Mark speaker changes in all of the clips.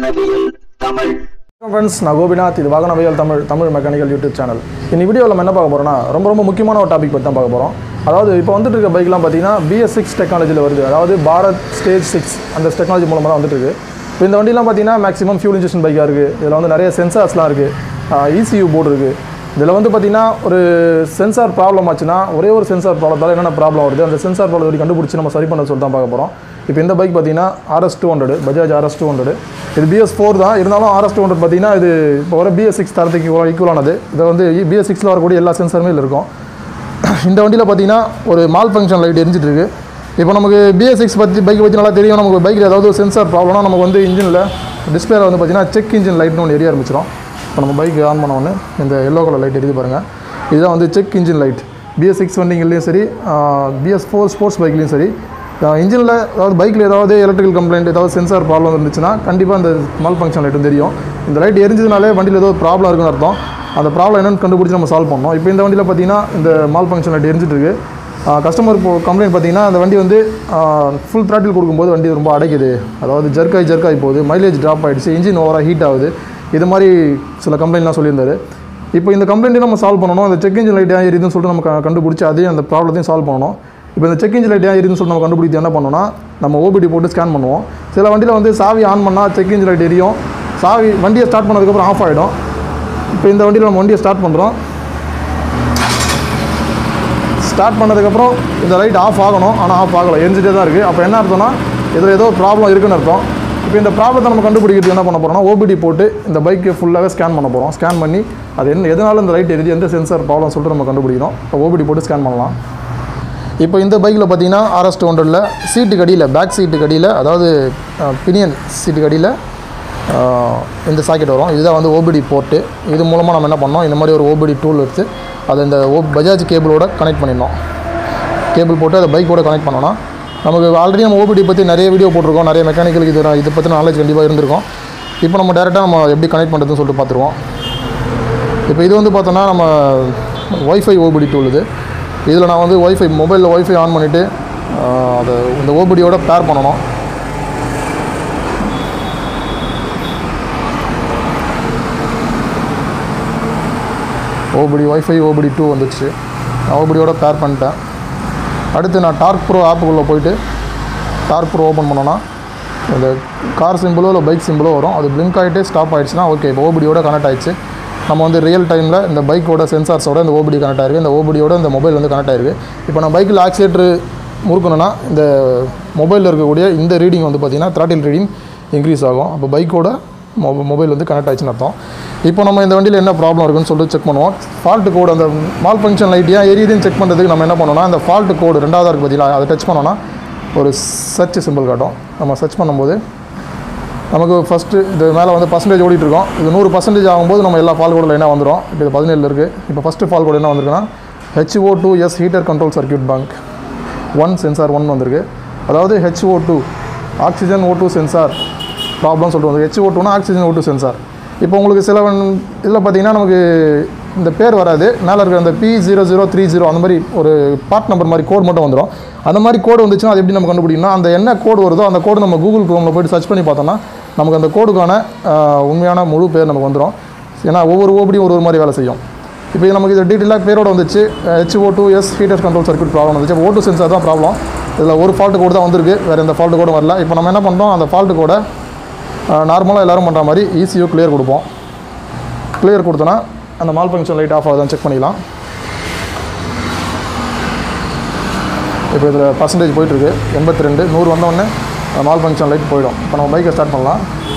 Speaker 1: வாகனவியல் Tamil
Speaker 2: friends நான் கோபிநாத் இது வாகனவியல் Tamil Tamil mechanical YouTube channel இந்த வீடியோவில் நம்ம என்ன பார்க்க போகிறோம்னா ரொம்ப ரொம்ப முக்கியமான ஒரு டாபிக் பற்றி தான் பார்க்க போகிறோம் அதாவது இப்போ வந்துட்டு இருக்க பைக்லாம் பார்த்தீங்கன்னா பிஎஸ் சிக்ஸ் டெக்னாலஜியில் வருது அதாவது பாரத் ஸ்டேஜ் சிக்ஸ் அந்த டெக்னாலஜி மூலமாக தான் வந்துட்டு இருக்கு இப்போ இந்த வண்டிலாம் பார்த்தீங்கன்னா மேக்ஸிமம் ஃபியூல் இன்ஜெக்ஷன் பைக்காக இருக்குது இதில் வந்து நிறைய சென்சார்ஸ்லாம் இருக்குது இசியூ போர்டு இருக்குது இதில் வந்து பார்த்தீங்கன்னா ஒரு சென்சார் ப்ராப்ளம் ஆச்சுன்னா ஒரே ஒரு சென்சார் ப்ராப்ளத்தால் என்னென்ன ப்ராப்ளம் வருது அந்த சென்சார் ப்ராப்ளம் வரைக்கும் கண்டுபிடிச்சி நம்ம சரி பண்ண சொல்லி தான் பார்க்க போகிறோம் இப்போ இந்த பைக் பார்த்தீங்கன்னா RS two hundred Bajaj RS two hundred இது பிஎஸ் ஃபோர் தான் இருந்தாலும் ஆர்எஸ் டூ ஹண்ட்ரட் பார்த்தீங்கன்னா இது இப்போ வர பிஎஸ் சிக்ஸ் தரத்துக்கு ஈக்குவலானது இதை வந்து பிஎஸ் சிக்ஸில் வரக்கூடிய எல்லா சென்சாருமே இதில் இருக்கும் இந்த வண்டியில் பார்த்தீங்கன்னா ஒரு மால் ஃபங்க்ஷன் லைட் எரிஞ்சிட்டு இருக்கு இப்போ நமக்கு பிஎஸ் சிக்ஸ் பற்றி பைக் பற்றி நல்லா தெரியும் நமக்கு பைக்கில் ஏதாவது ஒரு சென்சார் ப்ராப்ளம்னா நமக்கு வந்து இன்ஜினில் டிஸ்பிளேல வந்து பார்த்தீங்கன்னா செக் இன்ஜின் லைட்னு ஒன்று எரிய ஆரம்பிச்சிடும் இப்போ நம்ம பைக் ஆன் பண்ண உடனே இந்த எல்லோ கலர் லைட் எரியுது பாருங்கள் இதுதான் வந்து check engine light BS six வண்டிங்கள்லையும் சரி பிஎஸ் ஃபோர் ஸ்போர்ட்ஸ் பைக்லேயும் சரி இன்ஜினில் அதாவது பைக்கில் ஏதாவது எலக்ட்ரிக்கல் கம்ப்ளைண்ட் ஏதாவது சென்சார் ப்ராப்ளம் இருந்துச்சுன்னா கண்டிப்பாக அந்த மால் ஃபங்க்ஷன் லைட்டும் தெரியும் இந்த லைட் எரிஞ்சதுனாலே வண்டியில் ஏதோ ப்ராப்ளம் இருக்குன்னு அர்த்தம் அந்த ப்ராப்ளம் என்னன்னு கண்டுபிடிச்சி நம்ம சால்வ் பண்ணோம் இப்போ இந்த வண்டியில் பார்த்தீங்கன்னா இந்த மால் ஃபங்க்ஷன் லைட் எரிஞ்சிட்டு இருக்கு கஸ்டமர் இப்போ கம்ப்ளைண்ட் பார்த்தீங்கன்னா அந்த வண்டி வந்து ஃபுல் த்ராட்டில் கொடுக்கும்போது வண்டி ரொம்ப அடைக்குது அதாவது ஜர்க்காய் ஜர்க்காய் போகுது மைலேஜ் ட்ராப் ஆகிடுச்சு இன்ஜின் ஓவராக ஹீட் ஆகுது இது மாதிரி சில கம்ப்ளைண்ட்லாம் சொல்லியிருந்தாரு இப்போ இந்த கம்ப்ளைண்ட்டையும் நம்ம சால்வ் பண்ணணும் அந்த செக் இன்ஜின் லைட் ஏன் எரியுதுன்னு சொல்லிட்டு நம்ம க- கண்டுபிடிச்சி அதையும் அந்த ப்ராப்ளத்தையும் சால்வ் பண்ணணும் இப்போ இந்த செக் இன்ஜின் லைட் ஏன் எரியுதுன்னு சொல்லிட்டு நம்ம கண்டுபிடித்து என்ன பண்ணோம்னா நம்ம ஓபிடி போட்டு ஸ்கேன் பண்ணுவோம் சில வண்டியில் வந்து சாவி ஆன் பண்ணால் செக் இன்ஜின் லைட் எரியும் சாவி வண்டியை ஸ்டார்ட் பண்ணதுக்கப்புறம் ஆஃப் ஆகிடும் இப்போ இந்த வண்டியில் நம்ம வண்டியை ஸ்டார்ட் பண்ணுறோம் ஸ்டார்ட் பண்ணதுக்கப்புறம் இந்த லைட் ஆஃப் ஆகணும் ஆனால் ஆஃப் ஆகலை எரிஞ்சிட்டே தான் இருக்குது அப்போ என்ன அர்த்தம்னா இதில் ஏதோ ப்ராப்ளம் இருக்குன்னு அர்த்தம் இப்போ இந்த ப்ராப்ளத்தை நம்ம கண்டுபிடிக்கிறதுக்கு என்ன பண்ண போகிறோம்னா ஓபிடி போட்டு இந்த பைக்கை ஃபுல்லாகவே ஸ்கேன் பண்ண போகிறோம் ஸ்கேன் பண்ணி அது என்ன எதனால இந்த லைட் எரியுது எந்த சென்சார் ப்ராப்ளம் சொல்லிட்டு நம்ம கண்டுபிடிக்கிறோம் இப்போ ஓபிடி போட்டு ஸ்கேன் பண்ணலாம் இப்போ இந்த பைக்கில் பார்த்தீங்கன்னா ஆர்எஸ் டூ ஹண்ட்ரடில் சீட்டு கடியில் பேக் சீட்டு கடியில் அதாவது பினியன் சீட்டு கடியில் இந்த சாக்கெட் வரும் இதுதான் வந்து ஓபிடி போர்ட்டு இது மூலமாக நம்ம என்ன பண்ணோம் இந்த மாதிரி ஒரு ஓபிடி டூல் எடுத்து அதை இந்த ஓ பஜாஜ் கேபிளோட கனெக்ட் பண்ணிடணும் கேபிள் போட்டு அதை பைக்கோட கனெக்ட் பண்ணோன்னா நமக்கு ஆல்ரெடி நம்ம ஓபிடி பற்றி நிறைய வீடியோ போட்டிருக்கோம் நிறைய மெக்கானிக்கலுக்கு இது இதை பற்றின நாலேஜ் கண்டிப்பாக இருந்திருக்கும் இப்போ நம்ம டேரெக்டாக நம்ம எப்படி கனெக்ட் பண்ணுறதுன்னு சொல்லிட்டு பார்த்துருவோம் இப்போ இது வந்து பார்த்தோன்னா நம்ம ஒய்ஃபை ஓபிடி டூல் இது இதில் நான் வந்து ஒய்ஃபை மொபைலில் ஒய்ஃபை ஆன் பண்ணிவிட்டு அதை இந்த ஓபிடியோட பேர் பண்ணணும் ஓபிடி ஒய்ஃபை ஓபிடி டூ வந்துச்சு நான் ஓபிடியோட பேர் பண்ணிட்டேன் அடுத்து நான் டார்க் ப்ரோ ஆப்புக்குள்ளே போயிட்டு டார்க் ப்ரோ ஓப்பன் பண்ணோன்னா இந்த கார் சிம்பிளோ இல்லை பைக் சிம்பிளோ வரும் அது பிளிங்க் ஆகிட்டு ஸ்டாப் ஆயிடுச்சுன்னா ஓகே இப்போ ஓபிடியோட கனெக்ட் ஆயிடுச்சு நம்ம வந்து ரியல் டைமில் இந்த பைக்கோட சென்சார்ஸோட இந்த ஓபிடி கனெக்ட் ஆயிருக்கு இந்த ஓபிடியோட இந்த மொபைல் வந்து கனெக்ட் ஆயிருக்கு இப்போ நான் பைக்கில் ஆக்சிலேட்டர் முறுக்கணும்னா இந்த மொபைலில் இருக்கக்கூடிய இந்த ரீடிங் வந்து பார்த்திங்கன்னா த்ராட்டில் ரீடிங் இன்க்ரீஸ் ஆகும் அப்போ பைக்கோட மொப மொபைல் வந்து கனெக்ட் ஆயிடுச்சுன்னு அர்த்தம் இப்போ நம்ம இந்த வண்டியில் என்ன ப்ராப்ளம் இருக்குன்னு சொல்லிட்டு செக் பண்ணுவோம் ஃபால்ட் கோடு அந்த மால் ஃபங்க்ஷன் லைட் ஏன் எரியுதுன்னு செக் பண்ணுறதுக்கு நம்ம என்ன பண்ணோம்னா அந்த ஃபால்ட் கோடு ரெண்டாவதாக இருக்குது பார்த்தீங்களா அதை டச் பண்ணோன்னா ஒரு சர்ச் சிம்பிள் காட்டும் நம்ம சர்ச் பண்ணும்போது நமக்கு ஃபஸ்ட்டு இது மேலே வந்து பர்சன்டேஜ் ஓடிட்டு இருக்கோம் இது நூறு பர்சன்டேஜ் ஆகும்போது நம்ம எல்லா ஃபால் கோடில் என்ன வந்துடும் இப்போ இது பதினேழில் இருக்குது இப்போ ஃபஸ்ட்டு ஃபால் கோடு என்ன வந்திருக்குன்னா HO two S heater control circuit bank one sensor one வந்திருக்கு அதாவது HO two oxygen O two sensor problem சொல்லிட்டு வந்து ஹெச்ஓ டூனா ஆக்சிஜன் ஓ டூ சென்சார் இப்போ உங்களுக்கு சில இதில் பார்த்தீங்கன்னா நமக்கு இந்த பேர் வராது மேலே இருக்கிற அந்த P zero zero three zero அந்த மாதிரி ஒரு பார்ட் நம்பர் மாதிரி கோட் மட்டும் வந்துடும் அந்த மாதிரி கோடு வந்துச்சுன்னா அது எப்படி நம்ம கண்டுபிடிக்கணும்னா அந்த என்ன கோடு வருதோ அந்த கோடு நம்ம கூகுள் க்ரோமில் போயிட்டு சர்ச் பண்ணி பார்த்தோம்னா நமக்கு அந்த கோடுக்கான ஆஹ், உண்மையான முழு பேர் நமக்கு வந்துடும் ஏன்னா ஒவ்வொரு ஓபடியும் ஒரு ஒரு மாதிரி வேலை செய்யும் இப்போ இது நமக்கு இது டீட்டெயிலாக பேரோட வந்துச்சு HO two S heater control circuit problem வந்துச்சு ஓ டூ சென்சார் தான் ப்ராப்ளம் இதில் ஒரு ஃபால்ட்டு கோடு தான் வந்திருக்கு வேறு எந்த ஃபால்ட்டு கோடும் வரல இப்போ நம்ம என்ன பண்ணுறோம் அந்த ஃபால்ட்டு கோடை நார்மலாக எல்லோரும் பண்ணுற மாதிரி ஈஸியோ கிளியர் கொடுப்போம் கிளியர் கொடுத்தோன்னா அந்த மால் ஃபங்க்ஷன் லைட் ஆஃப் ஆகுதான்னு செக் பண்ணிக்கலாம் இப்போ இதில் பர்சன்டேஜ் போயிட்டுருக்கு எண்பத்தி ரெண்டு நூறு வந்தோடனே மால் ஃபங்க்ஷன் லைட் போயிடும் இப்போ நம்ம பைக்கை ஸ்டார்ட் பண்ணலாம்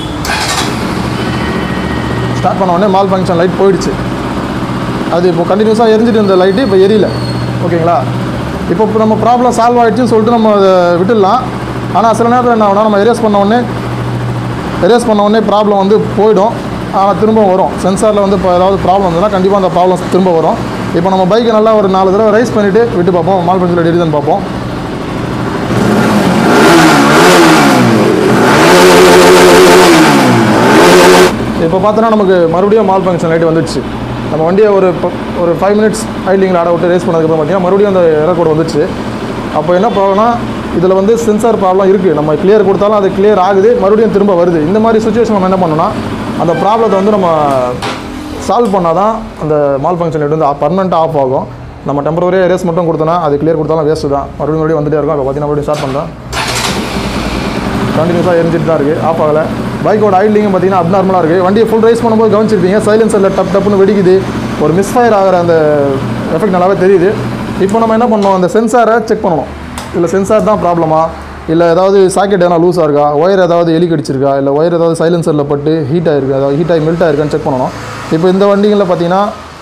Speaker 2: ஸ்டார்ட் பண்ண உடனே மால் ஃபங்க்ஷன் லைட் போயிடுச்சு அது இப்போ கண்டினியூஸாக எரிஞ்சிட்டு இருந்த லைட்டு இப்போ எரியல ஓகேங்களா இப்போ இப்போ நம்ம ப்ராப்ளம் சால்வ் ஆகிடுச்சுன்னு சொல்லிட்டு நம்ம அதை விட்டுடலாம் ஆனால் சில நேரத்தில் என்ன ஆகும்னா நம்ம எரேஸ் பண்ண உடனே எரேஸ் பண்ண உடனே ப்ராப்ளம் வந்து போயிடும் ஆனால் திரும்ப வரும் சென்சாரில் வந்து இப்போ ஏதாவது ப்ராப்ளம் இருந்ததுன்னா கண்டிப்பாக அந்த ப்ராப்ளம் திரும்ப வரும் இப்போ நம்ம பைக்கை நல்லா ஒரு நாலு தடவை ரைஸ் பண்ணிவிட்டு விட்டு பார்ப்போம் மால் பஞ்சில் எரியுதுன்னு பார்ப்போம் இப்போ பார்த்தோன்னா நமக்கு மறுபடியும் மால் ஃபங்க்ஷன் லைட் வந்துடுச்சு நம்ம வண்டியை ஒரு ப- ஒரு ஃபைவ் மினிட்ஸ் ஐலிங்கில் ஆட விட்டு ரேஸ் பண்ணதுக்கப்புறம் பார்த்தீங்கன்னா மறுபடியும் அந்த எரர் கோடு வந்துச்சு அப்போ என்ன ப்ராப்ளம்னா இதில் வந்து சென்சார் ப்ராப்ளம் இருக்குது நம்ம கிளியர் கொடுத்தாலும் அது கிளியர் ஆகுது மறுபடியும் திரும்ப வருது இந்த மாதிரி சுச்சுவேஷன் நம்ம என்ன பண்ணணும்னா அந்த ப்ராப்ளத்தை வந்து நம்ம சால்வ் பண்ணால் தான் அந்த மால் ஃபங்க்ஷன் வந்து பர்மனெண்ட்டாக ஆஃப் ஆகும் நம்ம டெம்பரவரியாக ரேஸ் மட்டும் கொடுத்தோன்னா அது கிளியர் கொடுத்தாலும் வேஸ்ட்டு தான் மறுபடியும் மறுபடியும் வந்துட்டே இருக்கும் இப்போ பார்த்தீங்கன்னா மறுபடியும் ஸ்டார்ட் பண்ணுறோம் கண்டினியூஸாக எரிஞ்சிட்டு தான் இருக்குது ஆஃப் ஆகலை பைக்கோட ஐட்லிங்கும் பார்த்தீங்கன்னா அப்நார்மலாக இருக்குது வண்டியை ஃபுல் ரைஸ் பண்ணும்போது கவனிச்சிருப்பீங்க சைலன்சரில் டப் டப்புன்னு வெடிக்குது ஒரு மிஸ்ஃபயர் ஆகிற அந்த எஃபெக்ட் நல்லாவே தெரியுது இப்போ நம்ம என்ன பண்ணணும் அந்த சென்சாரை செக் பண்ணணும் இல்லை சென்சார் தான் ப்ராப்ளமா இல்லை ஏதாவது சாக்கெட் எதனா லூஸாக இருக்கா ஒயர் ஏதாவது எலி கடிச்சிருக்கா இல்லை ஒயர் ஏதாவது சைலன்சரில் பட்டு ஹீட் ஆகிருக்கு அதாவது ஹீட் ஆகி மெல்ட் ஆயிருக்கான்னு செக் பண்ணணும் இப்போ இந்த வண்டிகளில் பார்த்தீங்கன்னா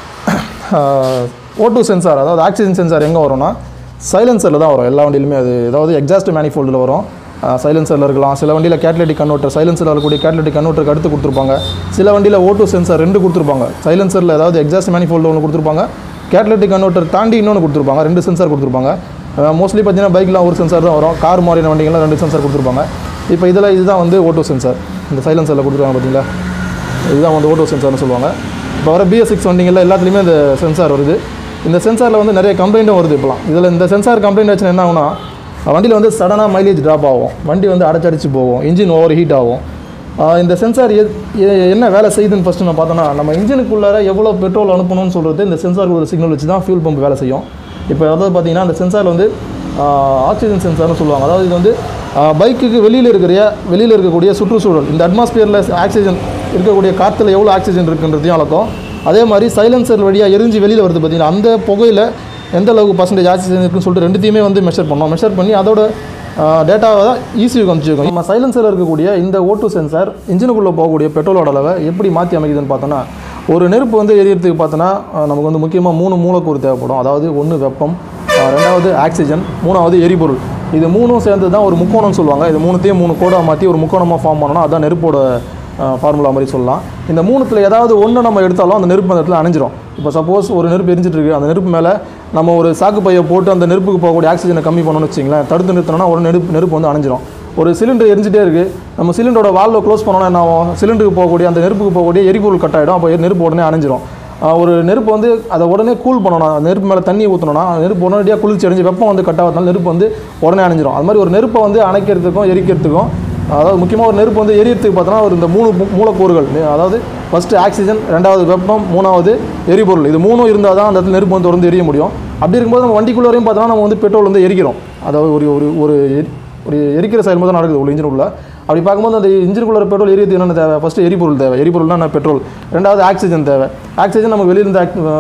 Speaker 2: ஓ டூ சென்சார் அதாவது ஆக்சிஜன் சென்சார் எங்கே வரும்னா சைலன்சரில் தான் வரும் எல்லா வண்டியிலுமே அது ஏதாவது எக்ஸாஸ்ட் மேனிஃபோல்டில் வரும் சைலன்சரில் இருக்கலாம் சில வண்டியில் கேட்லெட்டிக் கன்வெர்ட்டர் சைலன்சரில் வரக்கூடிய கேட்லெட்டிக் கன்வெர்ட்டருக்கு அடுத்து கொடுத்துருப்பாங்க சில வண்டியில் ஓ டூ சென்சார் ரெண்டு கொடுத்துருப்பாங்க சைலன்சரில் ஏதாவது எக்ஸாஸ்ட் மேனிஃபோல்டு ஒன்று கொடுத்துருப்பாங்க கேட்லெட்டிக் கன்வெர்ட்டர் தாண்டி இன்னொன்று கொடுத்துருப்பாங்க ரெண்டு சென்சார் கொடுத்துருப்பாங்க மோஸ்ட்லி பார்த்தீங்கன்னா பைக்கில் ஒரு சென்சார் தான் வரும் கார் மாதிரியான வண்டிகள்லாம் ரெண்டு சென்சார் கொடுத்துருப்பாங்க இப்போ இதில் இதுதான் வந்து ஓ டூ சென்சார் இந்த சைலன்சரில் கொடுத்துருக்காங்க பார்த்தீங்களா இதுதான் வந்து ஓட்டோ சென்சார்னு சொல்லுவாங்க இப்போ வர பிஎஸ் சிக்ஸ் வண்டிங்களில் எல்லாத்துலேயுமே இந்த சென்சார் வருது இந்த சென்சாரில் வந்து நிறைய கம்ப்ளைண்ட்டும் வருது இப்போலாம் இதில் இந்த சென்சார் கம்ப்ளைண்ட் ஆச்சுன்னா என்ன ஆகும்னா வண்டியில் வந்து சடனாக மைலேஜ் ட்ராப் ஆகும் வண்டி வந்து அடைச்சடிச்சு போகும் இன்ஜின் ஓவர் ஹீட் ஆகும் ஆஹ் இந்த சென்சார் என்ன வேலை செய்யுதுன்னு ஃபஸ்ட்டு நான் பார்த்தோன்னா நம்ம இன்ஜினுக்குள்ளார எவ்வளோ பெட்ரோல் அனுப்பணும்னு சொல்கிறது இந்த சென்சார் ஒரு சிக்னல் வச்சு தான் ஃபியூல் பம்ப் வேலை செய்யும் இப்போ அதாவது பார்த்தீங்கன்னா அந்த சென்சார் வந்து ஆக்சிஜன் சென்சார்னு சொல்லுவாங்க அதாவது இது வந்து பைக்குக்கு வெளியில் இருக்கிற வெளியில் இருக்கக்கூடிய சுற்றுச்சூழல் இந்த அட்மாஸ்பியரில் ஆக்சிஜன் இருக்கக்கூடிய காற்றுல எவ்வளோ ஆக்சிஜன் இருக்குன்றதையும் அளக்கும் அதே மாதிரி சைலன்சர் வழியாக எரிஞ்சு வெளியில் வருது பார்த்தீங்கன்னா அந்த புகையில் எந்த அளவுக்கு பர்சன்டேஜ் ஆக்சிஜன் இருக்குன்னு சொல்லிட்டு ரெண்டுத்தையுமே வந்து மெஷர் பண்ணோம் மெஷர் பண்ணி அதோட டேட்டாவை தான் ஈஸியாக காமிச்சிருக்கோம் நம்ம சைலன்சரில் இருக்கக்கூடிய இந்த ஓட்டு சென்சார் இன்ஜினுக்குள்ளே போகக்கூடிய பெட்ரோலோட அளவை எப்படி மாற்றி அமைக்குதுன்னு பார்த்தோன்னா ஒரு நெருப்பு வந்து எரியறதுக்கு பார்த்தோன்னா அஹ், நமக்கு வந்து முக்கியமாக மூணு மூலக்கூறு தேவைப்படும் அதாவது ஒன்று வெப்பம் அஹ், ரெண்டாவது ஆக்சிஜன் மூணாவது எரிபொருள் இது மூணும் சேர்ந்து தான் ஒரு முக்கோணம்னு சொல்லுவாங்க இது மூணுத்தையும் மூணு கோடாக மாற்றி ஒரு முக்கோணமாக ஃபார்ம் பண்ணணும் அதான் நெருப்போட ஃபார்முலா மாதிரி சொல்லலாம் இந்த மூணுத்தில் ஏதாவது ஒன்று நம்ம எடுத்தாலும் அந்த நெருப்பு அந்த இடத்துல அணைஞ்சிரும் இப்போ சப்போஸ் ஒரு நெருப்பு எரிஞ்சிட்டு இருக்கு அந்த நெருப்பு மேலே நம்ம ஒரு சாக்கு பையை போட்டு அந்த நெருப்புக்கு போகக்கூடிய ஆக்சிஜனை கம்மி பண்ணணும்னு வச்சிங்களேன் தடுத்து நிறுத்தணும்னா ஒரு நெருப்பு நெருப்பு வந்து அணைஞ்சிரும் ஒரு சிலிண்டர் எரிஞ்சிட்டே இருக்குது நம்ம சிலிண்டரோட வால்வை க்ளோஸ் பண்ணோன்னா என்ன ஆகும் சிலிண்டருக்கு போகக்கூடிய அந்த நெருப்புக்கு போகக்கூடிய எரிபொருள் கட் ஆகிடும் அப்போ நெருப்பு உடனே அணைஞ்சிரும் ஆஹ் ஒரு நெருப்பு வந்து அதை உடனே கூல் பண்ணணும் அந்த நெருப்பு மேலே தண்ணி ஊற்றணும்னா நெருப்பு உடனடியாக குளிர்ச்சி அடைஞ்சு வெப்பம் வந்து கட் ஆகிறதுனால நெருப்பு வந்து உடனே அணைஞ்சிரும் அது மாதிரி ஒரு நெருப்பை வந்து அணைக்கிறதுக்கும் எரிக்கிறதுக்கும் அதாவது முக்கியமாக ஒரு நெருப்பு வந்து எரியறதுக்கு பார்த்தோன்னா ஒரு இந்த மூணு மூ- மூலக்கூறுகள் நெ- அதாவது ஃபஸ்ட்டு ஆக்சிஜன் ரெண்டாவது வெப்பம் மூணாவது எரிபொருள் இது மூணும் இருந்தால் தான் அந்த இடத்துல நெருப்பு வந்து தொடர்ந்து எரிய முடியும் அப்படி இருக்கும்போது நம்ம வண்டிக்குள்ள வரையும் பார்த்தோன்னா நம்ம வந்து பெட்ரோல் வந்து எரிக்கிறோம் அதாவது ஒரு ஒரு ஒரு எரி- ஒரு எரிக்கிற செயல்முறை தான் நடக்குது ஒரு இன்ஜினுக்குள்ள அப்படி பார்க்கும்போது அந்த இன்ஜினுக்குள்ள பெட்ரோல் எரியது என்னென்ன தேவை ஃபஸ்ட்டு எரிபொருள் தேவை எரிபொருள்னா என்ன பெட்ரோல் ரெண்டாவது ஆக்சிஜன் தேவை ஆக்சிஜன் நமக்கு வெளியிருந்து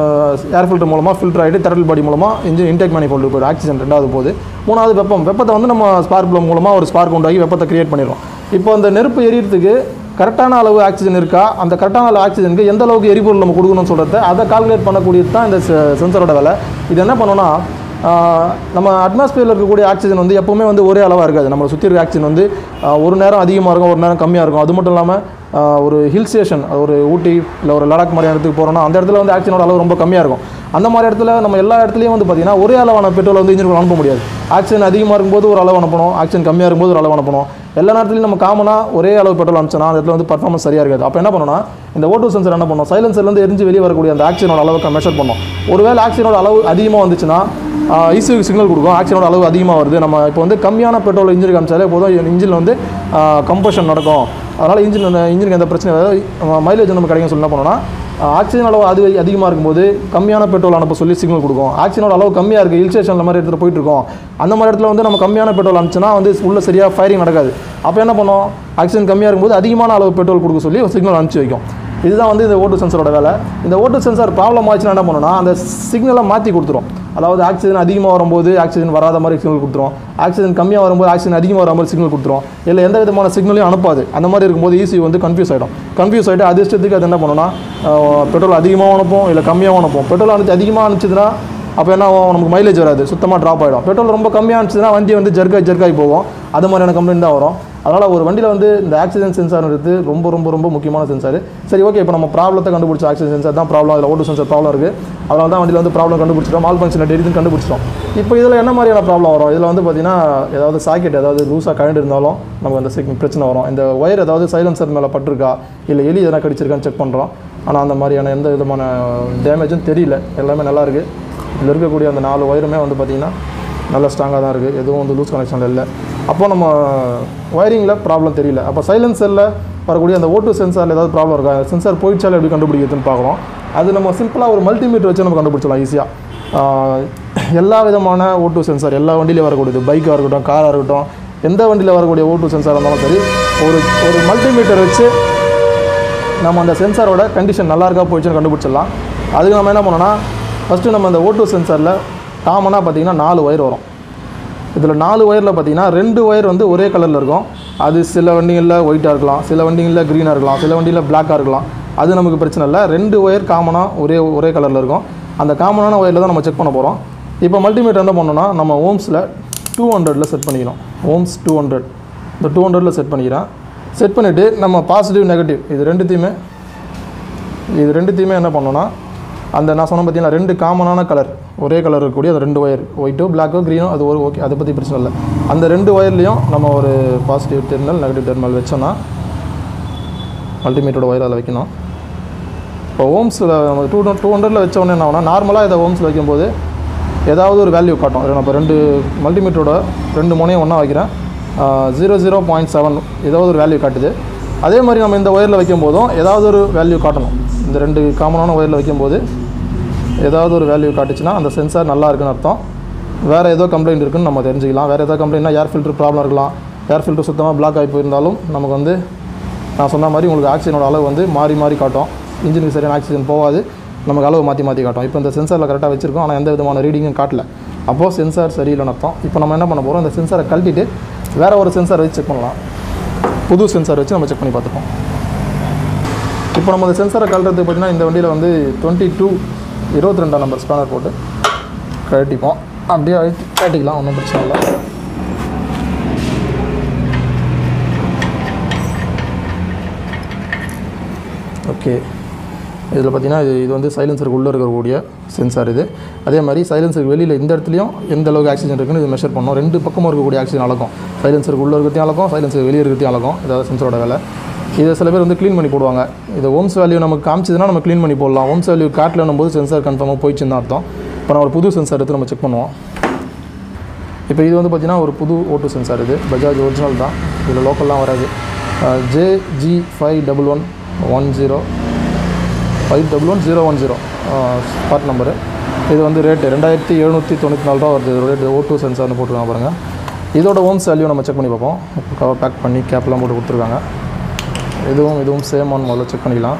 Speaker 2: ஏர் ஃபில்டர் மூலமாக ஃபில்டர் ஆகிட்டு தெரல் பாடி மூலமாக இன்ஜின் இன்டேக் மேனிஃபோல்டு போய்டும் ஆக்சிஜன் ரெண்டாவது போகுது மூணாவது வெப்பம் வெப்பத்தை வந்து நம்ம ஸ்பார்க் ப்ளம் மூலமாக ஒரு ஸ்பார்க் உண்டாகி வெப்பத்தை கிரியேட் பண்ணிடுறோம் இப்போ அந்த நெருப்பு எரியறதுக்கு கரெக்டான அளவு ஆக்சிஜன் இருக்கா அந்த கரெக்டான அளவு ஆக்சிஜனுக்கு எந்த அளவுக்கு எரிபொருள் நம்ம கொடுக்கணும்னு சொல்கிறத அதை கால்குலேட் பண்ணக்கூடியது தான் இந்த சென்சரோட வேலை இது என்ன பண்ணோம்னா ஆஹ் நம்ம அட்மாஸ்பியரில் இருக்கக்கூடிய ஆக்சிஜன் வந்து எப்போவுமே வந்து ஒரே அளவாக இருக்காது நம்மளை சுற்றி இருக்க ஆக்சிஜன் வந்து ஆஹ் ஒரு நேரம் அதிகமாக இருக்கும் ஒரு நேரம் கம்மியாக இருக்கும் அது மட்டும் இல்லாமல் ஆஹ் ஒரு ஹில் ஸ்டேஷன் ஒரு ஊட்டி இல்லை ஒரு லடாக் மாதிரி இடத்துக்கு போகிறோம்னா அந்த இடத்துல வந்து ஆக்சிஜனோட அளவு ரொம்ப கம்மியாக இருக்கும் அந்த மாதிரி இடத்துல நம்ம எல்லா இடத்துலையும் வந்து பார்த்திங்கன்னா ஒரே அளவான பெட்ரோல் வந்து இன்ஜினுக்கு அனுப்ப முடியாது ஆக்சிஜன் அதிகமாக இருக்கும்போது ஒரு அளவு அனுப்பணும் ஆக்சிஜன் கம்மியாக இருக்கும்போது ஒரு அளவு அனுப்பணும் எல்லா நேரத்துலையும் நம்ம காமனாக ஒரே அளவு பெட்ரோல் அனுப்பிச்சோன்னா அந்த இடத்துல வந்து பர்ஃபார்மன்ஸ் சரியாக இருக்காது அப்போ என்ன பண்ணணும்னா இந்த ஓட்டோ சென்சர் என்ன பண்ணும் சைலன்சர்லேருந்து எரிஞ்சு வெளியே வரக்கூடிய அந்த ஆக்சிஜனோட அளவுக்கு மெஷர் பண்ணோம் ஒருவேளை ஆக்சிஜனோட அளவு அதிகமாக வந்துச்சுன்னா ஈஸியாக சிக்னல் கொடுக்கும் ஆக்சிஜனோட அளவு அதிகமாக வருது நம்ம இப்போ வந்து கம்மியான பெட்ரோல் இன்ஜின் காமிச்சாலே போதும் இன்ஜினில் வந்து கம்பஷன் நடக்கும் அதனால் இன்ஜின் இன்ஜினுக்கு எந்த பிரச்சனையும் அதாவது மைலேஜ் நம்ம கிடைக்கும் சொல்லி என்ன பண்ணோம்னா ஆக்சிஜன் அளவு அது அதிகமாக இருக்கும்போது கம்மியான பெட்ரோல் அனுப்ப சொல்லி சிக்னல் கொடுக்கும் ஆக்சிஜனோட அளவு கம்மியாக இருக்குது ஹில் ஸ்டேஷனில் மாதிரி இடத்துல போயிட்டு இருக்கோம் அந்த மாதிரி இடத்துல வந்து நம்ம கம்மியான பெட்ரோல் அனுப்பிச்சோன்னா வந்து உள்ள சரியாக ஃபயரிங் நடக்காது அப்போ என்ன பண்ணோம் ஆக்சிஜன் கம்மியாக இருக்கும்போது அதிகமான அளவு பெட்ரோல் கொடுக்க சொல்லி சிக்னல் அனுப்பிச்சு வைக்கும் இதுதான் வந்து இந்த ஓட்டு சென்சரோட வேலை இந்த ஓட்டு சென்சார் ப்ராப்ளம் ஆச்சுன்னா என்ன பண்ணணும்னா அந்த சிக்னலை மாற்றி கொடுத்துரும் அதாவது ஆக்சிஜன் அதிகமாக வரும்போது ஆக்சிஜன் வராத மாதிரி சிக்னல் கொடுத்துரும் ஆக்சிஜன் கம்மியாக வரும்போது ஆக்சிஜன் அதிகமாக வர மாதிரி சிக்னல் கொடுத்துரும் இல்லை எந்த விதமான சிக்னலையும் அனுப்பாது அந்த மாதிரி இருக்கும்போது ஈஸி வந்து கன்ஃபியூஸ் ஆகிடும் கன்ஃபியூஸ் ஆகிட்டு அது இஷ்டத்துக்கு அது என்ன பண்ணுன்னா பெட்ரோல் அதிகமாக அனுப்பும் இல்லை கம்மியாக அனுப்பும் பெட்ரோல் அனுப்பிச்சு அதிகமாக அனுப்பிச்சதுன்னா அப்போ என்ன ஆகும் நமக்கு மைலேஜ் வராது சுத்தமாக ட்ராப் ஆகிடும் பெட்ரோல் ரொம்ப கம்மியாக இருந்துச்சுன்னா வண்டி வந்து ஜர்க்காய் ஜர்க்காய் போகும் அது மாதிரியான கம்ப்ளைண்ட் தான் வரும் அதனால் ஒரு வண்டியில் வந்து இந்த ஆக்சிஜன் சென்சார்ன்றது ரொம்ப ரொம்ப ரொம்ப முக்கியமான சென்சார் சரி ஓகே இப்போ நம்ம ப்ராப்ளத்தை கண்டுபிடிச்ச ஆக்சிஜன் சென்சார் தான் ப்ராப்ளம் அதில் ஓட்டு சென்சார் ப்ராப்ளம் இருக்குது அதனால தான் வண்டியில் வந்து ப்ராப்ளம் கண்டுபிடிச்சிட்டோம் மால் ஃபங்க்ஷன் எரிதுன்னு கண்டுபிடிச்சிட்டோம் இப்போ இதில் என்ன மாதிரியான ப்ராப்ளம் வரும் இதில் வந்து பார்த்தீங்கன்னா ஏதாவது சாக்கெட் ஏதாவது லூஸாக கழண்டு இருந்தாலும் நமக்கு அந்த சிக் பிரச்சனை வரும் இந்த ஒயர் ஏதாவது சைலன்சர் மேலே பட்டிருக்கா இல்லை எலி எதனா கடிச்சிருக்கான்னு செக் பண்ணுறோம் ஆனால் அந்த மாதிரியான எந்த விதமான டேமேஜும் தெரியல எல்லாமே நல்லா இருக்குது இதில் இருக்கக்கூடிய அந்த நாலு ஒயருமே வந்து பார்த்திங்கன்னா நல்ல ஸ்ட்ராங்காக தான் இருக்குது எதுவும் வந்து லூஸ் கனெக்ஷன் இல்லை அப்போ நம்ம ஒயரிங்கில் ப்ராப்ளம் தெரியல அப்போ சைலன்சரில் வரக்கூடிய அந்த ஓட்டு சென்சாரில் ஏதாவது ப்ராப்ளம் இருக்கா சென்சார் போயிடுச்சாலும் எப்படி கண்டுபிடிக்கிறதுன்னு பார்க்குறோம் அது நம்ம சிம்பிளாக ஒரு மல்டிமீட்டர் வச்சு நம்ம கண்டுபிடிச்சலாம் ஈஸியாக எல்லா விதமான ஓட்டு சென்சார் எல்லா வண்டியிலையும் வரக்கூடியது பைக்காக இருக்கட்டும் காராக இருக்கட்டும் எந்த வண்டியில் வரக்கூடிய ஓட்டு சென்சார் இருந்தாலும் சரி ஒரு ஒரு மல்டிமீட்டர் வச்சு நம்ம அந்த சென்சாரோட கண்டிஷன் நல்லா இருக்கா போயிடுச்சுன்னு கண்டுபிடிச்சிடலாம் அதுக்கு நம்ம என்ன பண்ணோம்னா ஃபஸ்ட்டு நம்ம அந்த ஓட்டு சென்சாரில் காமனாக பார்த்தீங்கன்னா நாலு ஒயர் வரும் இதில் நாலு ஒயரில் பார்த்தீங்கன்னா ரெண்டு ஒயர் வந்து ஒரே கலரில் இருக்கும் அது சில வண்டிகளில் ஒயிட்டாக இருக்கலாம் சில வண்டிகளில் க்ரீனாக இருக்கலாம் சில வண்டியில் பிளாக்காக இருக்கலாம் அது நமக்கு பிரச்சனை இல்லை ரெண்டு ஒயர் காமனாக ஒரே ஒரே கலரில் இருக்கும் அந்த காமனான ஒயரில் தான் நம்ம செக் பண்ண போகிறோம் இப்போ மல்டிமீட்டர் என்ன பண்ணோம்னா நம்ம ஓம்ஸில் டூ ஹண்ட்ரடில் செட் பண்ணிக்கணும் ஓம்ஸ் டூ ஹண்ட்ரட் இந்த டூ ஹண்ட்ரடில் செட் பண்ணிக்கிறேன் செட் பண்ணிவிட்டு நம்ம பாசிட்டிவ் நெகட்டிவ் இது ரெண்டுத்தையுமே இது ரெண்டுத்தையுமே என்ன பண்ணோன்னா அந்த நான் சொன்ன பார்த்தீங்கன்னா ரெண்டு காமனான கலர் ஒரே கலர் இருக்கக்கூடிய அந்த ரெண்டு ஒயர் ஒயிட்டோ பிளாக்கோ க்ரீனோ அது ஒரு ஓகே அதை பற்றி பிரச்சனை இல்லை அந்த ரெண்டு ஒயர்லேயும் நம்ம ஒரு பாசிட்டிவ் டெர்மினல் நெகட்டிவ் டெர்மினல் வச்சோன்னா மல்டிமீட்டரோட ஒயர் அதில் வைக்கணும் இப்போ ஓம்ஸில் நம்ம டூ டூ ஹண்ட்ரடில் வச்ச உடனே என்ன ஆகுனா நார்மலாக இதை ஓம்ஸில் வைக்கும்போது ஏதாவது ஒரு வேல்யூ காட்டும் நான் இப்போ ரெண்டு மல்டிமீட்டரோட ரெண்டு முனையும் ஒன்றா வைக்கிறேன் ஜீரோ ஜீரோ பாயிண்ட் செவன் ஏதாவது ஒரு வேல்யூ காட்டுது அதே மாதிரி நம்ம இந்த ஒயரில் வைக்கும் போதும் ஏதாவது ஒரு வேல்யூ காட்டணும் இந்த ரெண்டு காமனான ஒயரில் வைக்கும்போது ஏதாவது ஒரு வேல்யூ காட்டுச்சுன்னா அந்த சென்சார் நல்லா இருக்குன்னு அர்த்தம் வேறு ஏதோ கம்ப்ளைண்ட் இருக்குன்னு நம்ம தெரிஞ்சுக்கலாம் வேறு ஏதோ கம்ப்ளைண்ட்னா ஏர் ஃபில்டர் ப்ராப்ளம் இருக்கலாம் ஏர் ஃபில்டர் சுத்தமாக பிளாக் ஆகி போயிருந்தாலும் நமக்கு வந்து நான் சொன்ன மாதிரி உங்களுக்கு ஆக்சிஜனோட அளவு வந்து மாறி மாறி காட்டும் இன்ஜினுக்கு சரியான ஆக்சிஜன் போகாது நமக்கு அளவு மாற்றி மாற்றி காட்டும் இப்போ இந்த சென்சாரில் கரெக்டாக வச்சிருக்கோம் ஆனால் எந்த விதமான ரீடிங்கும் காட்டல அப்போது சென்சார் சரியில்லைன்னு அர்த்தம் இப்போ நம்ம என்ன பண்ண போகிறோம் இந்த சென்சாரை கழட்டிட்டு வேறு ஒரு சென்சார் வச்சு செக் பண்ணலாம் புது சென்சார் வச்சு நம்ம செக் பண்ணி பார்த்துப்போம் இப்போ நம்ம இந்த சென்சாரை கழட்டுறதுக்கு பார்த்தீங்கன்னா இந்த வண்டியில் வந்து டுவெண்ட்டி டூ இருபத்தி ரெண்டாம் நம்பர் ஸ்பேனர் போட்டு கழட்டிப்போம் அப்படியே அழுத்தி கழட்டிக்கலாம் ஒன்றும் பிரச்சனை இல்லை ஓகே இதில் பார்த்தீங்கன்னா இது இது வந்து சைலன்சருக்கு உள்ளே இருக்கக்கூடிய சென்சார் இது அதே மாதிரி சைலன்சருக்கு வெளியில் இந்த இடத்துலையும் எந்த அளவுக்கு ஆக்சிஜன் இருக்குன்னு இது மெஷர் பண்ணோம் ரெண்டு பக்கமும் இருக்கக்கூடிய ஆக்சிஜன் அளக்கும் சைலன்சருக்கு உள்ளே இருக்கிறதையும் அளக்கும் சைலன்சருக்கு வெளியே இருக்கிறதையும் அளக்கும் இதாவது சென்சரோட வேலை இதை சில பேர் வந்து க்ளீன் பண்ணி போடுவாங்க இது ஓம்ஸ் வேல்யூ நமக்கு காமிச்சதுன்னா நம்ம க்ளீன் பண்ணி போடலாம் ஓம்ஸ் வேல்யூ காட்டலன்னும் போது சென்சார் கன்ஃபார்மாக போயிடுச்சுன்னு தான் அர்த்தம் இப்போ நான் ஒரு புது சென்சார் எடுத்து நம்ம செக் பண்ணுவோம் இப்போ இது வந்து பார்த்திங்கன்னா ஒரு புது ஓட்டு சென்சார் இது பஜாஜ் ஒரிஜினல் தான் இதில் லோக்கல்லாம் வராது JG five double one one zero five double one zero one zero spot number இது வந்து ரேட்டு ரெண்டாயிரத்தி எழுநூற்றி தொண்ணூற்றி நாலு ரூபா வருது இதோட ரேட்டு ஓ டூ சென்சார்னு போட்டுருக்காங்க பாருங்கள் இதோட ஓம்ஸ் வேல்யூ நம்ம செக் பண்ணி பார்ப்போம் இப்போ கவர் பேக் பண்ணி கேப்லாம் போட்டு கொடுத்துருக்காங்க இதுவும் இதுவும் சேம் ஒன் முதல்ல செக் பண்ணிக்கலாம்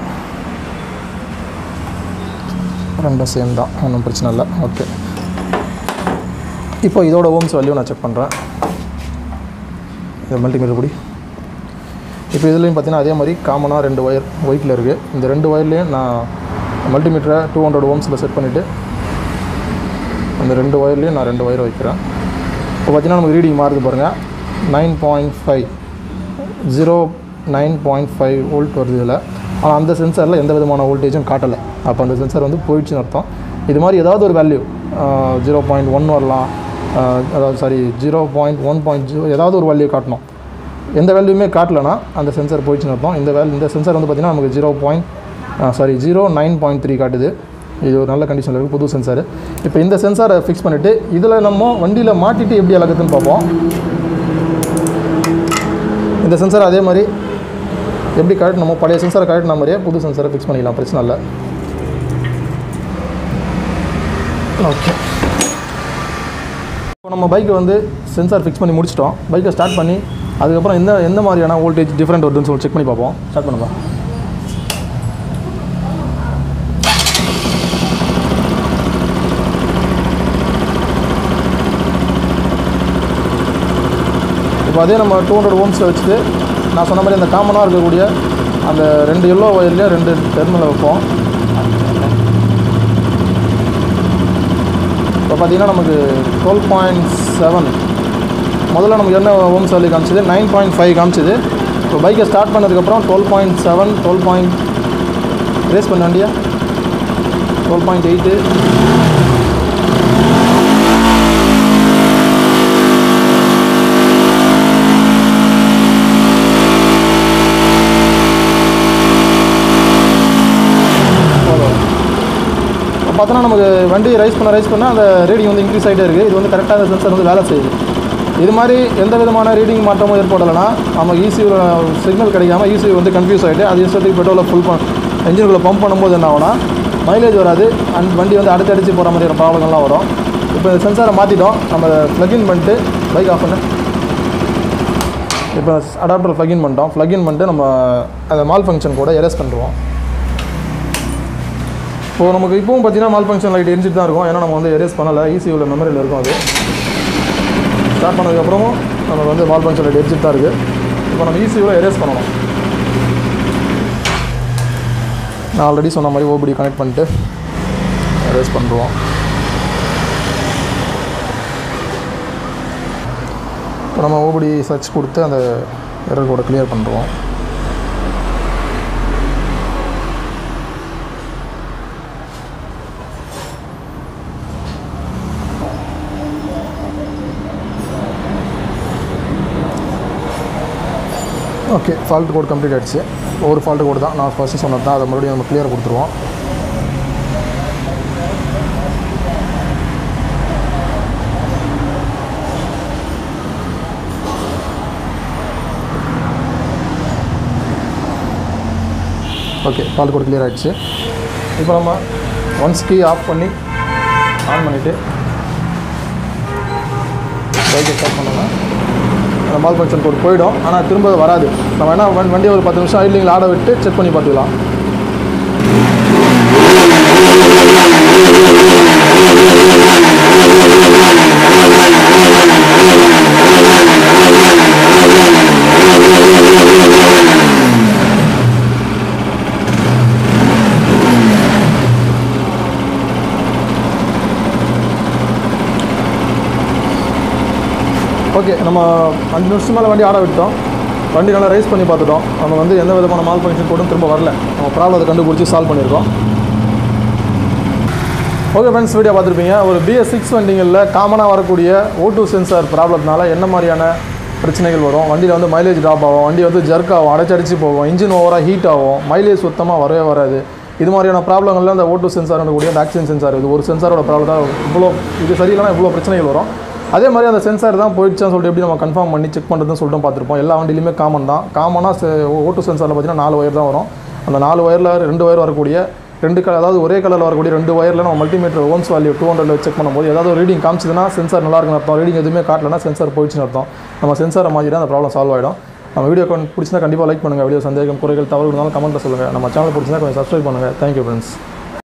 Speaker 2: ரெண்டும் சேம் தான் ஒன்றும் பிரச்சனை இல்லை ஓகே இப்போ இதோட ஓம்ஸ் வேல்யூ நான் செக் பண்ணுறேன் இது மல்டிமீட்டர் படி இப்போ இதுலேயும் பார்த்தீங்கன்னா அதே மாதிரி காமனாக ரெண்டு ஒயர் ஒயிட்டில் இருக்குது இந்த ரெண்டு ஒயர்லேயும் நான் மல்டிமீட்டரை டூ ஹண்ட்ரட் ஓம்ஸில் செட் பண்ணிவிட்டு அந்த ரெண்டு ஒயர்லேயும் நான் ரெண்டு ஒயர் வைக்கிறேன் இப்போ பார்த்தீங்கன்னா நமக்கு ரீடிங் மாறுது பாருங்கள் nine point five zero nine point five volt வருது இதில் ஆனால் அந்த சென்சாரில் எந்த விதமான வோல்டேஜும் காட்டலை அப்போ அந்த சென்சார் வந்து போயிடுச்சுன்னு அர்த்தம் இது மாதிரி ஏதாவது ஒரு வேல்யூ ஜீரோ பாயிண்ட் ஒன் வரலாம் ஆஹ் அதாவது sorry zero point one point zero ஏதாவது ஒரு வேல்யூ காட்டணும் எந்த வேல்யூமே காட்டலைன்னா அந்த சென்சார் போயிடுச்சுன்னு அர்த்தம் இந்த வேல் இந்த சென்சார் வந்து பார்த்திங்கன்னா நமக்கு zero point sorry zero nine point three காட்டுது இது ஒரு நல்ல கண்டிஷனில் இருக்குது புது சென்சார் இப்போ இந்த சென்சாரை ஃபிக்ஸ் பண்ணிவிட்டு இதில் நம்ம வண்டியில் மாட்டிட்டு எப்படி அளக்குதுன்னு பார்ப்போம் இந்த சென்சார் அதே மாதிரி எப்படி கழட்டணுமோ பழைய சென்சாரை கழட்டின மாதிரியே புது சென்சாரை ஃபிக்ஸ் பண்ணிக்கலாம் பிரச்சனை இல்லை ஓகே இப்போ நம்ம பைக்கை வந்து சென்சார் ஃபிக்ஸ் பண்ணி முடிச்சிட்டோம் பைக்கை ஸ்டார்ட் பண்ணி அதுக்கப்புறம் எந்த எந்த மாதிரியான வோல்டேஜ் டிஃப்ரெண்ட் வருதுன்னு சொல்லி செக் பண்ணி பார்ப்போம் ஸ்டார்ட் பண்ணுப்பா இப்போ அதே நம்ம டூ ஹண்ட்ரட் ஓம்ஸில் வச்சுட்டு நான் சொன்ன மாதிரி அந்த காமனாக இருக்கக்கூடிய அந்த ரெண்டு எல்லோ ஒயர்லேயும் ரெண்டு டெர்மினல் வைப்போம் இப்போ பார்த்தீங்கன்னா நமக்கு டுவெல் பாயிண்ட் செவன் முதல்ல நமக்கு என்ன ஓம்ஸ் வேல்யூ காமிச்சது நைன் பாயிண்ட் ஃபைவ் காமிச்சது இப்போ பைக்கை ஸ்டார்ட் பண்ணதுக்கப்புறம் twelve point seven twelve point race பண்ண வேண்டியா டுவெல் பாயிண்ட் எயிட்டு பார்த்தோன்னா நமக்கு வண்டி ரைஸ் பண்ண ரைஸ் பண்ண அந்த ரீடிங் வந்து இன்க்ரீஸ் ஆகிட்டே இருக்குது இது வந்து கரெக்டாக அந்த சென்சார் வந்து வேலை செய்யுது இது மாதிரி எந்த விதமான ரீடிங் மாற்றமும் ஏற்படலைன்னா நம்ம ஈஸியில் சிக்னல் கிடைக்காம ஈஸி வந்து கன்ஃபியூஸ் ஆகிட்டு அது இஷ்டத்துக்கு பெட்ரோலை ஃபுல் பண்ண என்ஜினுக்குள்ளே பம்ப் பண்ணும்போது என்ன ஆகும்னா மைலேஜ் வராது அண்ட் வண்டி வந்து அடுத்து அடிச்சு போகிற மாதிரியான ப்ராப்ளங்கள்லாம் வரும் இப்போ சென்சாரை மாற்றிட்டோம் நம்ம ப்ளக்இன் பண்ணிட்டு பைக் ஆஃப் பண்ணு இப்போ அடாப்டர் ப்ளக்இன் பண்ணிட்டோம் ப்ளக்இன் பண்ணிட்டு நம்ம அந்த மால் ஃபங்க்ஷன் கூட எரேஸ் பண்ணுறோம் இப்போ நமக்கு இப்போவும் பார்த்தீங்கன்னா மால் ஃபங்க்ஷன் லைட் எரிஞ்சிட்டு தான் இருக்கும் ஏன்னா நம்ம வந்து எரேஸ் பண்ணலை ஈஸி உள்ள மெமரியில் இருக்கும் அது ஸ்டார்ட் பண்ணதுக்கப்புறமும் நமக்கு வந்து மால் ஃபங்க்ஷன் லைட் எரிஞ்சிட்டு தான் இருக்குது இப்போ நம்ம ஈஸியில் எரேஸ் பண்ணணும் நான் ஆல்ரெடி சொன்ன மாதிரி ஓபிடி கனெக்ட் பண்ணிட்டு எரேஸ் பண்ணுறோம் இப்போ நம்ம ஓபிடி சர்ச் கொடுத்து அந்த எரர் கோடை கிளியர் பண்ணுறோம் ஓகே ஃபால்ட் கோட் கம்ப்ளீட் ஆகிடுச்சு ஒரு ஃபால்ட் கோட் தான் நான் ஃபஸ்ட்டு சொன்னது தான் அதை மறுபடியும் நம்ம கிளியர் கொடுத்துருவோம் ஓகே ஃபால்ட் கோட் கிளியர் ஆகிடுச்சு இப்போ நம்ம ஒன்ஸ் கீ ஆஃப் பண்ணி ஆன் பண்ணிவிட்டு பைக்கை ஸ்டார்ட் பண்ணோம்னா அந்த மால் ஃபங்க்ஷன் கோட் போயிடும் ஆனால் திரும்ப அது வராது நம்ம என்ன வண்டி வண்டியை ஒரு பத்து நிமிஷம் ஐட்லிங்கில் ஆட விட்டு செக் பண்ணி பார்த்துக்கலாம் ஓகே நம்ம அஞ்சு நிமிஷம் மேலே வண்டி ஆட விட்டோம் வண்டி நல்லா ரைஸ் பண்ணி பார்த்துட்டோம் நம்ம வந்து எந்த விதமான மால் ஃபங்க்ஷன் கூட திரும்ப வரல நம்ம ப்ராப்ளத்தை கண்டுபிடிச்சி சால்வ் பண்ணியிருக்கோம் ஓகே ஃப்ரெண்ட்ஸ் வீடியோ பார்த்துருப்பீங்க ஒரு பிஎஸ் சிக்ஸ் வண்டிங்களில் காமனாக வரக்கூடிய ஓ டூ சென்சார் ப்ராப்ளத்தினால என்ன மாதிரியான பிரச்சனைகள் வரும் வண்டியில் வந்து மைலேஜ் ட்ராப் ஆகும் வண்டி வந்து ஜர்க் ஆகும் அடைச்சடிச்சு போகும் இன்ஜின் ஓவராக ஹீட் ஆகும் மைலேஜ் சுத்தமாக வரவே வராது இது மாதிரியான ப்ராப்ளங்கள்ல அந்த ஓ டூ சென்சார் கூடிய அந்த ஆக்சிஜன் சென்சார் இது ஒரு சென்சாரோட ப்ராப்ளம் தான் இவ்வளோ இது சரியில்லைனா இவ்வளோ பிரச்சனைகள் வரும் அதே மாதிரி அந்த சென்சார் தான் போயிடுச்சான்னு சொல்லிட்டு எப்படி நம்ம கன்ஃபார்ம் பண்ணி செக் பண்ணுறதுன்னு சொல்லிட்டு பார்த்துருப்போம் எல்லா வண்டியிலுமே காமன் தான் காமனாக ஓட்டு சென்சாரில் பார்த்தீங்கன்னா நாலு ஒயர் தான் வரும் அந்த நாலு ஒயரில் ரெண்டு ஒயர் வரக்கூடிய ரெண்டு கலர் அதாவது ஒரே கலரில் வரக்கூடிய ரெண்டு ஒயரில் நம்ம multimeter ohms value two hundred check பண்ணும்போது ஏதாவது ஒரு ரீடிங் காமிச்சதுன்னா சென்சார் நல்லா இருக்குன்னு அர்த்தம் ரீடிங் எதுவுமே காட்டலனா சென்சார் போயிடுச்சுன்னு அர்த்தம் நம்ம சென்சாரை மாற்றிட்டு அந்த ப்ராப்ளம் சால்வ் ஆகிடும் நம்ம வீடியோ பிடிச்சிருந்தா கண்டிப்பாக லைக் பண்ணுங்கள் வீடியோ சந்தேகம் குறைகள் தவறு இருந்தாலும் கமெண்ட்டில் சொல்லுங்கள் நம்ம சேனல் பிடிச்சிருந்தா கொஞ்சம் சப்ஸ்கிரைப் பண்ணுங்கள் தேங்க்யூ ஃப்ரெண்ட்ஸ்